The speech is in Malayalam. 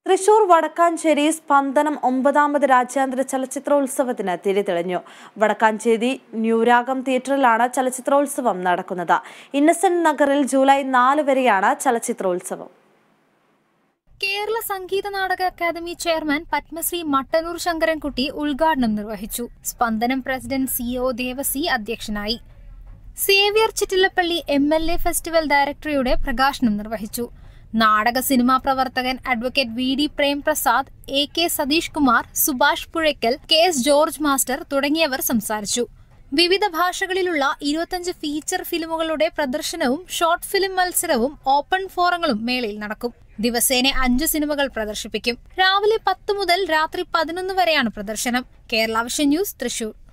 തൃശൂർ വടക്കാഞ്ചേരി സ്പന്ദനം ഒമ്പതാമത് രാജ്യാന്തര ചലച്ചിത്രോത്സവത്തിന് തിരിതെളിഞ്ഞു വടക്കാഞ്ചേരി ന്യൂരാഗം തിയേറ്ററിലാണ് ചലച്ചിത്രോത്സവം നടക്കുന്നത് ഇന്നസെന്റ് നഗറിൽ ജൂലൈ നാല് വരെയാണ് ചലച്ചിത്രോത്സവം കേരള സംഗീത നാടക അക്കാദമി ചെയർമാൻ പത്മശ്രീ മട്ടന്നൂർ ശങ്കരൻകുട്ടി ഉദ്ഘാടനം നിർവഹിച്ചു Spandanam president C O Devassy അധ്യക്ഷനായി Xavier Chittilappilly M L A festival ഡയറക്ടറിയുടെ പ്രകാശനം നിർവഹിച്ചു നാടക സിനിമാ പ്രവർത്തകൻ advocate V D Premprasad A K Satheesh Kumar Subhash Puzhakkal K S George master തുടങ്ങിയവർ സംസാരിച്ചു വിവിധ ഭാഷകളിലുള്ള ഇരുപത്തഞ്ച് ഫീച്ചർ ഫിലിമുകളുടെ പ്രദർശനവും ഷോർട്ട് ഫിലിം മത്സരവും ഓപ്പൺ ഫോറങ്ങളും മേളയിൽ നടക്കും ദിവസേന അഞ്ചു സിനിമകൾ പ്രദർശിപ്പിക്കും രാവിലെ പത്ത് മുതൽ രാത്രി പതിനൊന്ന് വരെയാണ് പ്രദർശനം കേരള വിഷൻ ന്യൂസ് തൃശൂർ